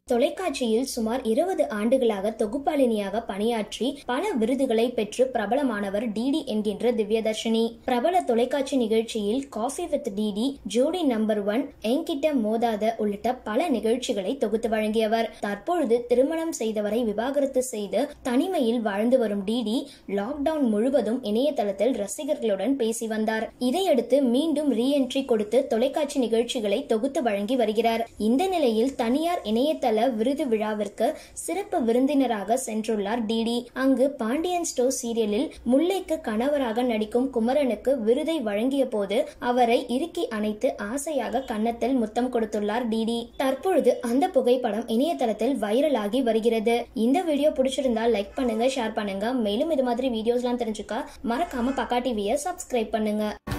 தொலைக்காட்சியில் சுமார் இருபது ஆண்டுகளாக தொகுப்பாளினியாக பணியாற்றி பல விருதுகளை பெற்று பிரபலமானவர் டிடி என்கின்ற திவ்யதர்ஷினி பிரபல தொலைக்காட்சி நிகழ்ச்சியில் காஃபி வித் டிடி ஜோடி நம்பர் ஒன் என்கிட்ட மோதாத உள்ளிட்ட பல நிகழ்ச்சிகளை தொகுத்து வழங்கியவர் தற்பொழுது திருமணம் செய்தவரை விவாகரத்து செய்து தனிமையில் வாழ்ந்து வரும் டிடி லாக்டவுன் முழுவதும் இணையதளத்தில் ரசிகர்களுடன் பேசி வந்தார் இதையடுத்து மீண்டும் ரீஎன்ட்ரி கொடுத்து தொலைக்காட்சி நிகழ்ச்சிகளை தொகுத்து வழங்கி வருகிறார் இந்த நிலையில் தனியார் இணையதள விருது விழாவிற்கு சிறப்பு விருந்தினராக சென்றுள்ளார் டிடி அங்கு பாண்டியன் ஸ்டோர் சீரியலில் முல்லைக்கு கணவராக நடிக்கும் குமரனுக்கு விருதை வழங்கிய போது அவரை இறுக்கி அணைத்து ஆசையாக கன்னத்தில் முத்தம் கொடுத்துள்ளார் டிடி தற்பொழுது அந்த புகைப்படம் இணையதளத்தில் வைரலாகி வருகிறது இந்த வீடியோ பிடிச்சிருந்தா லைக் பண்ணுங்க ஷேர் பண்ணுங்க மேலும் இது மாதிரி வீடியோஸ்லாம் தெரிஞ்சுக்க மறக்காம பக்கா டிவியை சப்ஸ்கிரைப் பண்ணுங்க